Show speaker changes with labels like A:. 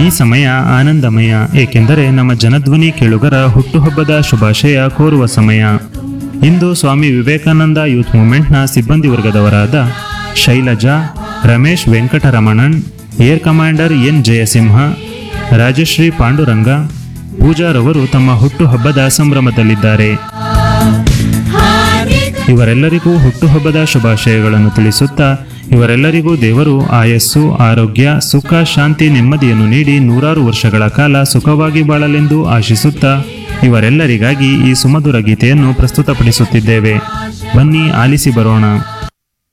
A: ಈ ಸಮಯ ಆನಂದಮಯ ಏಕೆಂದರೆ ನಮ್ಮ ಜನಧ್ವನಿ ಕೇಳುಗರ ಹುಟ್ಟುಹಬ್ಬದ ಶುಭಾಶಯ ಕೋರುವ ಸಮಯ ಇಂದು ಸ್ವಾಮಿ ವಿವೇಕಾನಂದ ಯೂತ್ ಮೂವ್ಮೆಂಟ್ನ ಸಿಬ್ಬಂದಿ ವರ್ಗದವರಾದ Shailaja Ramesh Venkataramanan air commander N Jayasimha Rajashri Panduranga ಪೂಜಾರವರು ತಮ್ಮ ಹುಟ್ಟುಹಬ್ಬದ ಸಂಭ್ರಮದಲ್ಲಿದ್ದಾರೆ ಇವರೆಲ್ಲರಿಗೂ ಹುಟ್ಟುಹಬ್ಬದ ಶುಭಾಶಯಗಳನ್ನು ತಿಳಿಸುತ್ತಾ ಇವರೆಲ್ಲರಿಗೂ ದೇವರು ಆಯಸ್ಸು ಆರೋಗ್ಯ ಸುಖ ಶಾಂತಿ ನೆಮ್ಮದಿಯನ್ನು ನೀಡಿ ನೂರಾರು ವರ್ಷಗಳ ಕಾಲ ಸುಖವಾಗಿ ಬಾಳಲೆಂದು ಆಶಿಸುತ್ತಾ ಇವರೆಲ್ಲರಿಗಾಗಿ ಈ ಸುಮಧುರ ಗೀತೆಯನ್ನು ಪ್ರಸ್ತುತಪಡಿಸುತ್ತಿದ್ದೇವೆ ಬನ್ನಿ ಆಲಿಸಿ ಬರೋಣ